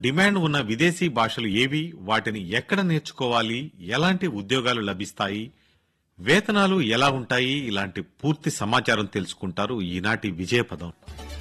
demand ఉన్న విదేశీ భాషలు ఏవి వాటిని ఎక్కడ నేర్చుకోవాలి ఎలాంటి ఉద్యోగాలు లభిస్తాయి వేతనాలు ఎలా ఉంటాయి ఇలాంటి పూర్తి సమాచారం తెలుసుకుంటారు ఈనాటి విజయపదం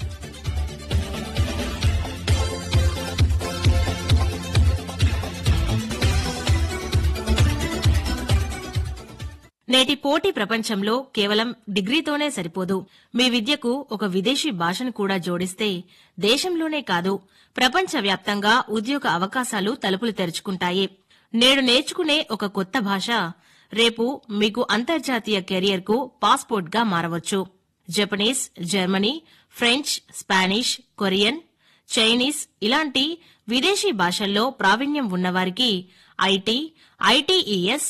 నేటి పోటీ ప్రపంచంలో కేవలం డిగ్రీతోనే సరిపోదు మీ విద్యకు ఒక విదేశీ భాషను కూడా జోడిస్తే దేశంలోనే కాదు ప్రపంచవ్యాప్తంగా ఉద్యోగ అవకాశాలు తలుపులు తెరుచుకుంటాయి నేడు నేర్చుకునే ఒక కొత్త భాష రేపు మీకు అంతర్జాతీయ కెరియర్కు పాస్పోర్ట్గా మారవచ్చు Japanese Germany French Spanish Korean Chinese ఇలాంటి విదేశీ భాషల్లో ప్రావీణ్యం ఉన్నవారికి IT ITES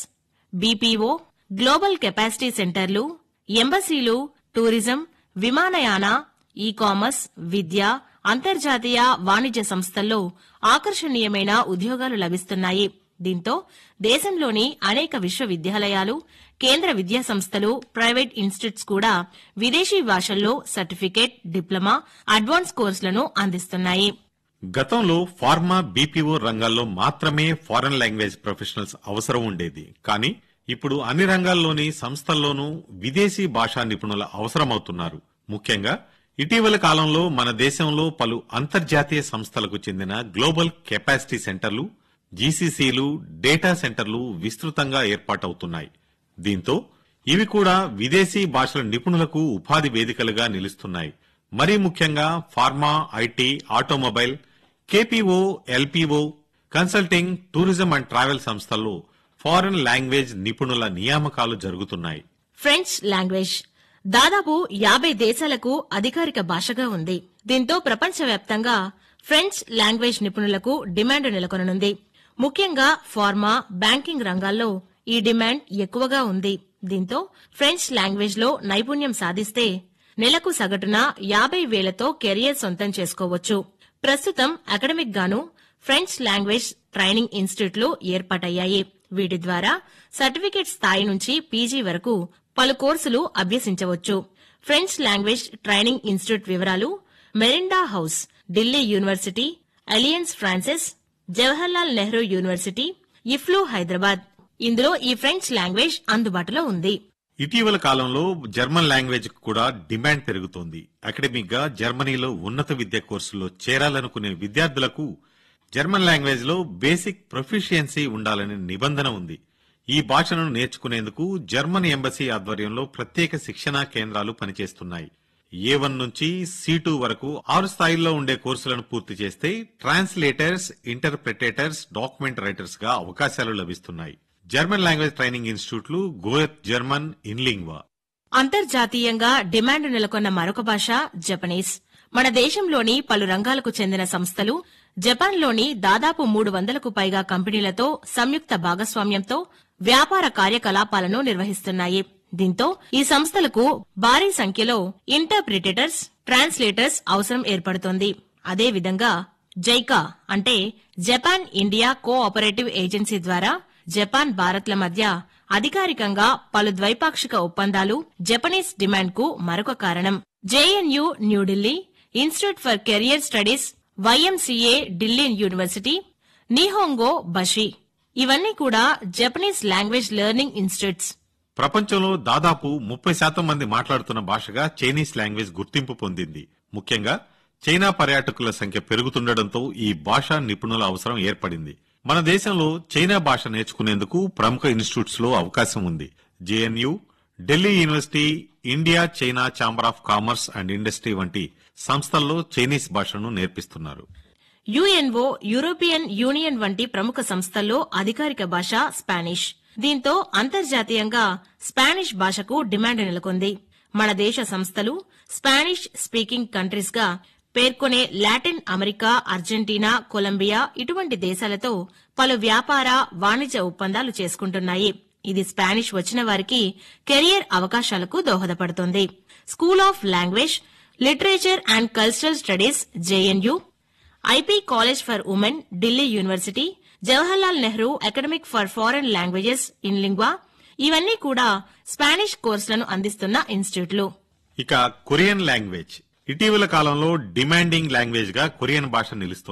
BPO global capacity సెంటర్లు ఎంబసీలు టూరిజం విమానయాన ఈ కామర్స్ విద్య అంతర్జాతీయ వాణిజ్య సంస్థల్లో ఆకర్షణీయమైన ఉద్యోగాలు లభిస్తున్నాయి దీంతో దేశంలోని అనేక విశ్వవిద్యాలయాలు కేంద్ర విద్యా సంస్థలు ప్రైవేట్ ఇన్స్టిట్యూట్స్ కూడా విదేశీ భాషల్లో సర్టిఫికేట్ డిప్లొమా అడ్వాన్స్ కోర్సులను అందిస్తున్నాయి గతంలో ఫార్మా బీపీఓ రంగాల్లో మాత్రమే ఫారెన్ లాంగ్వేజ్ ప్రొఫెషనల్స్ అవసరం ఉండేది కానీ ఇప్పుడు అన్ని రంగాల్లోని సంస్థల్లోనూ విదేశీ భాషా నిపుణుల అవసరమవుతున్నారు ముఖ్యంగా ఇటీవల కాలంలో మన దేశంలో పలు అంతర్జాతీయ సంస్థలకు చెందిన గ్లోబల్ కెపాసిటీ సెంటర్లు జీసీసీలు డేటా సెంటర్లు విస్తృతంగా ఏర్పాటవుతున్నాయి దీంతో ఇవి కూడా విదేశీ భాషల నిపుణులకు ఉపాధి వేదికలుగా నిలుస్తున్నాయి మరీ ముఖ్యంగా pharma IT automobile KPO LPO consulting tourism and travel సంస్థల్లో ఫారెన్ లాంగ్వేజ్ నిపుణుల నియామకాలు జరుగుతున్నాయి ఫ్రెంచ్ లాంగ్వేజ్ దాదాపు యాభై దేశాలకు అధికారిక భాషగా ఉంది దీంతో ప్రపంచవ్యాప్తంగా ఫ్రెంచ్ లాంగ్వేజ్ నిపుణులకు డిమాండ్ నెలకొననుంది ముఖ్యంగా ఫార్మా బ్యాంకింగ్ రంగాల్లో ఈ డిమాండ్ ఎక్కువగా ఉంది దీంతో ఫ్రెంచ్ లాంగ్వేజ్ లో నైపుణ్యం సాధిస్తే నెలకు సగటున యాభై వేలతో కెరియర్ సొంతం చేసుకోవచ్చు ప్రస్తుతం అకాడమిక్ గాను ఫ్రెంచ్ లాంగ్వేజ్ ట్రైనింగ్ ఇన్స్టిట్యూట్లు ఏర్పాటయ్యాయి వీటి ద్వారా సర్టిఫికేట్ స్థాయి నుంచి పీజీ వరకు పలు కోర్సులు అభ్యసించవచ్చు ఫ్రెంచ్ లాంగ్వేజ్ ట్రైనింగ్ ఇన్స్టిట్యూట్ వివరాలు Miranda house Delhi university Alliance Francaise Jawaharlal Nehru university EFLU Hyderabad ఇందులో ఈ ఫ్రెంచ్ లాంగ్వేజ్ అందుబాటులో ఉంది ఇటీవల కాలంలో జర్మన్ లాంగ్వేజ్ కు కూడా డిమాండ్ పెరుగుతోంది అకాడమిక్ గా జర్మనీలో ఉన్నత విద్య కోర్సుల్లో చేరాలనుకునే విద్యార్థులకు జర్మన్ లాంగ్వేజ్ లో బేసిక్ ప్రొఫిషియన్సీ ఉండాలనే నిబంధన ఉంది ఈ భాషను నేర్చుకునేందుకు జర్మన్ ఎంబసీ ఆధ్వర్యంలో ప్రత్యేక శిక్షణా కేంద్రాలు పనిచేస్తున్నాయి ఏ వన్ నుంచి సి టూ వరకు ఆరు స్థాయిల్లో ఉండే కోర్సులను పూర్తి చేస్తే ట్రాన్స్లేటర్స్ ఇంటర్ప్రిటేటర్స్ డాక్యుమెంట్ రైటర్స్ గా అవకాశాలు లభిస్తున్నాయి జర్మన్ లాంగ్వేజ్ ట్రైనింగ్ ఇన్స్టిట్యూట్లు గోయత్ జర్మన్ ఇన్లింగ్వా అంతర్జాతీయంగా డిమాండ్ నెలకొన్న మరొక భాష జపనీస్ మన దేశంలోని పలు రంగాలకు చెందిన సంస్థలు జపాన్లోని దాదాపు మూడు వందలకు పైగా కంపెనీలతో సంయుక్త భాగస్వామ్యంతో వ్యాపార కార్యకలాపాలను నిర్వహిస్తున్నాయి దీంతో ఈ సంస్థలకు భారీ సంఖ్యలో ఇంటర్ప్రిటేటర్స్ ట్రాన్స్లేటర్స్ అవసరం ఏర్పడుతోంది అదేవిధంగా జైకా అంటే జపాన్ ఇండియా కోఆపరేటివ్ ఏజెన్సీ ద్వారా జపాన్ భారత్ల మధ్య అధికారికంగా పలు ద్వైపాక్షిక ఒప్పందాలు జపనీస్ డిమాండ్ కు మరొక కారణం JNU New Delhi institute for career studies YMCA Delhi university Nihongo Bashi ఇవన్నీ కూడా జపనీస్ లాంగ్వేజ్ లెర్నింగ్ ఇన్స్టిట్యూట్స్ ప్రపంచంలో దాదాపు ముప్పై శాతం మంది మాట్లాడుతున్న భాషగా చైనీస్ లాంగ్వేజ్ గుర్తింపు పొందింది ముఖ్యంగా చైనా పర్యాటకుల సంఖ్య పెరుగుతుండటంతో ఈ భాషా నిపుణుల అవసరం ఏర్పడింది మన దేశంలో చైనా భాష నేర్చుకునేందుకు ప్రముఖ ఇన్స్టిట్యూట్స్ లో అవకాశం ఉంది JNU Delhi university India China chamber of commerce and industry వంటి సంస్థల్లో చైనీస్ భాషను నేర్పిస్తున్నారు యుఎన్ఓ యూరోపియన్ యూనియన్ వంటి ప్రముఖ సంస్థల్లో అధికారిక భాష స్పానిష్ దీంతో అంతర్జాతీయంగా స్పానిష్ భాషకు డిమాండ్ నెలకొంది మన దేశ సంస్థలు స్పానిష్ స్పీకింగ్ కంట్రీస్ గా పేర్కొనే లాటిన్ అమెరికా అర్జెంటీనా కొలంబియా ఇటువంటి దేశాలతో పలు వ్యాపార వాణిజ్య ఒప్పందాలు చేసుకుంటున్నాయి ఇది స్పానిష్ వచ్చిన వారికి కెరియర్ అవకాశాలకు దోహదపడుతుంది school of language literature and cultural studies JNU IP college for women Delhi university Jawaharlal Nehru academic for foreign languages Inlingua ఇవన్నీ కూడా స్పానిష్ కోర్సులను అందిస్తున్న ఇన్స్టిట్యూట్లు ఇక కొరియన్ లాంగ్వేజ్ ఇటీవల కాలంలో డిమాండింగ్ లాంగ్వేజ్ గా కొరియన్ భాష నిలుస్తోంది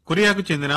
కొరియాకు చెందిన